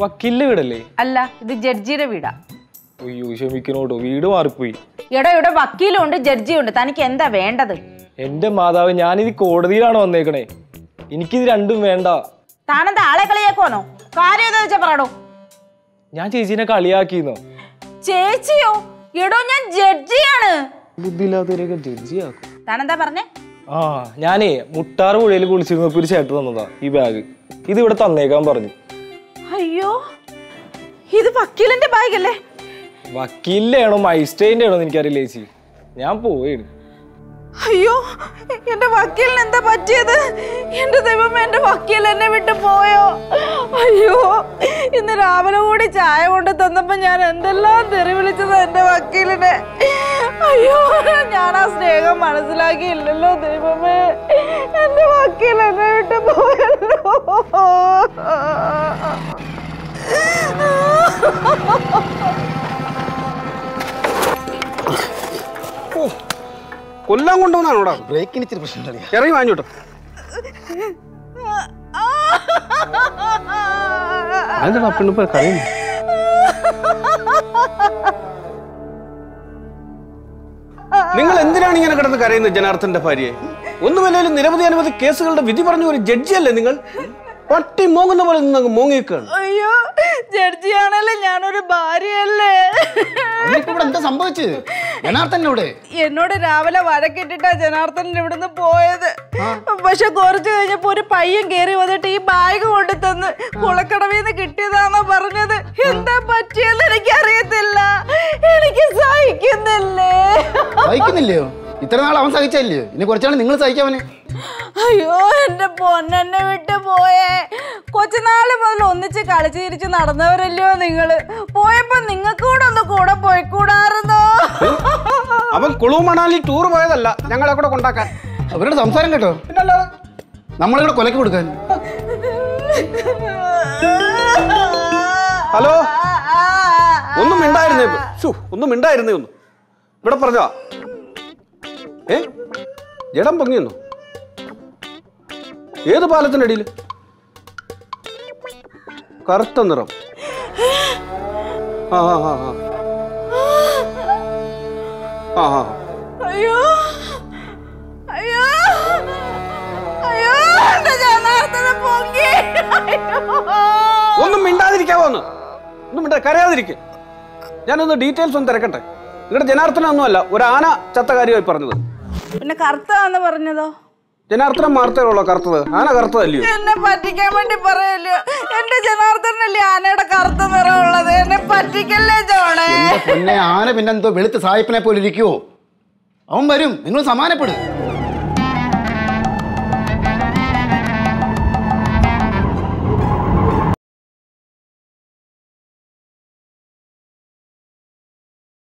വക്കീലിന്റെ വീടല്ലേ അല്ല ഇത് ജഡ്ജിയുടെ വീടാ അയ്യോ ക്ഷമിക്കണോട്ടോ വീട് മാറിപ്പോയി എടോ ഇവിടെ വക്കീലും ഉണ്ട് ജഡ്ജിയും ഉണ്ട് തനിക്ക് എന്താ വേണ്ടത് എന്റെ മാതാവ് ഞാനിത് കോടതിയിലാണ് വന്നേക്കണേ എനിക്കിത് രണ്ടും വേണ്ട താനെന്താ ആളെ കളിയാക്കുവാനോ കാര്യം എന്താ വെച്ചാ പറയടോ ഞാൻ ചേച്ചീനെ കളിയാക്കിന്നോ ചേച്ചിയോ എടോ ഞാൻ ജഡ്ജിയാണ് ബുദ്ധിയില്ലാത്തവരെയൊക്കെ ജഡ്ജിയാക്കും താനെന്താ പറഞ്ഞേ ആ ഞാനേ മുട്ടാറ് പുഴയിൽ കുളിച്ചിരുന്നപ്പോ ഒരു ചേട്ടൻ തന്നതാ ഈ ബാഗ് ഇത് ഇവിടെ തന്നേക്കാൻ പറഞ്ഞു അയ്യോ ഇത് വക്കീലിന്റെ ബാഗല്ലേ വക്കീലിന്റെ ആണോ മജിസ്ട്രേറ്റിന്റെ ആണോ എനിക്കറിയില്ല ചേച്ചി ഞാൻ പോവുകയാണ് അയ്യോ എന്റെ വക്കീലിന് എന്താ പറ്റിയത് എന്റെ ദൈവം എന്റെ വക്കീൽ എന്നെ വിട്ടു പോയോ അയ്യോ ഇന്ന് രാവിലെ കൂടി ചായ കൊണ്ട് തന്നപ്പോ ഞാൻ എന്തെല്ലാം തെറി വിളിച്ചത് എന്റെ വക്കീലിനെ അയ്യോ ഞാൻ ആ സ്നേഹം മനസ്സിലാക്കിയില്ലല്ലോ ദൈവമേ എന്റെ വക്കീൽ എന്നെ വിട്ടു പോയല്ലോ കൊല്ലാൻ കൊണ്ടുവന്നാണോടാ ബ്രേക്കിന് ഇച്ചിരി പ്രശ്നം കളിയാ ഇറങ്ങി വാങ്ങിട്ടോ അതിന്റെ പെണ്ണിപ്പോ കരയുന്നു നിങ്ങൾ എന്തിനാണ് ഇങ്ങനെ കിടന്ന് കരയുന്നത് ജനാർദ്ദന്റെ ഭാര്യയെ ഒന്നുമല്ലെങ്കിലും നിരവധി അനവധി കേസുകളുടെ വിധി പറഞ്ഞ ഒരു ജഡ്ജിയല്ലേ നിങ്ങൾ പട്ടി മോങ്ങുന്ന പോലെ നിന്ന് അങ്ങ് മോങ്ങിക്കാണ് അയ്യോ ജഡ്ജിയാണല്ലേ ഞാനൊരു ഭാര്യയല്ലേ അതിനിപ്പോ ഇവിടെ എന്താ സംഭവിച്ചത് ജനാർദ്ദൻ ഇവിടെ എന്നോട് രാവിലെ വഴക്കിട്ടിട്ടാ ജനാർദ്ദനൻ ഇവിടുന്ന് പോയത് പക്ഷെ കുറച്ച് കഴിഞ്ഞപ്പോ ഒരു പയ്യൻ കേറി വന്നിട്ട് ഈ ബാഗ് കൊണ്ട് തന്ന് കുളക്കടവിന്ന് കിട്ടിയതാണോ പറഞ്ഞത് എന്താ പറ്റിയെന്ന് എനിക്ക് അറിയത്തില്ല എനിക്ക് സഹിക്കുന്നില്ലേ സഹിക്കുന്നില്ലയോ ഇത്ര നാൾ അവൻ സഹിച്ചല്ലയോ ഇനി കുറച്ചാണ് നിങ്ങൾ സഹിക്കാവനെ അയ്യോ എന്റെ പൊന്നെന്നെ വിട്ട് പോയേ കൊച്ചുനാള് മുതൽ ഒന്നിച്ച് കളിച്ച് ചിരിച്ച് നടന്നവരല്ലയോ നിങ്ങള് പോയപ്പോ നിങ്ങൾക്ക് കൂടെ ഒന്ന് കൂടെ പോയിക്കൂടാറുന്നോ അവൻ കുളു മണാലി ടൂർ പോയതല്ല ഞങ്ങളെ കൂടെ കൊണ്ടാക്കാൻ അവരുടെ സംസാരം കേട്ടോ പിന്നല്ലാതെ നമ്മളിവിടെ കൊലക്ക് കൊടുക്കാൻ ഹലോ ഒന്നും മിണ്ടായിരുന്നേ ഇപ്പൊ. ശ്ശോ, ഒന്നും മിണ്ടായിരുന്നേ ഒന്ന് ഇവിടെ പറഞ്ഞാ ഏ ജഡം പൊങ്ങിയെന്നോ ഏത് പാലത്തിന്റെ അടിയിൽ കറുത്ത നിറം ആ ആ ആ ആ. ആ ആ അയ്യോ അയ്യോ അയ്യോ എന്റെ ജനാർദ്ദന പൊങ്ങി അയ്യോ ഒന്നും മിണ്ടാതിരിക്കാവോ ഒന്ന് ഒന്നും മിണ്ടാ കരയാതിരിക്കെ ഞാനൊന്ന് ഡീറ്റെയിൽസ് ഒന്ന് തിരക്കട്ടെ നിങ്ങളുടെ ജനാർദ്ദനൊന്നും അല്ല ഒരു ആന ചത്ത കാര്യമായി പറഞ്ഞത് പിന്നെ കറുത്താന്ന് പറഞ്ഞതോ ജനാർദ്ദനം മാത്രമേ ഉള്ളൂ കറുത്തത് ആന കറുത്തതല്ലയോ എന്നെ പറ്റിക്കാൻ വേണ്ടി പറയല്ലോ എന്റെ ജനാർദ്ദനല്ലേ ആനയുടെ കറുത്ത നിറമുള്ളത് എന്നെ പറ്റിക്കല്ലേ ജോണേ എന്റെ പൊന്നെ ആന പിന്നെ എന്തോ വെളുത്ത് സായിപ്പിനെ പോലെ ഇരിക്കുവോ അവൻ വരും നിങ്ങൾ സമാനപ്പെടും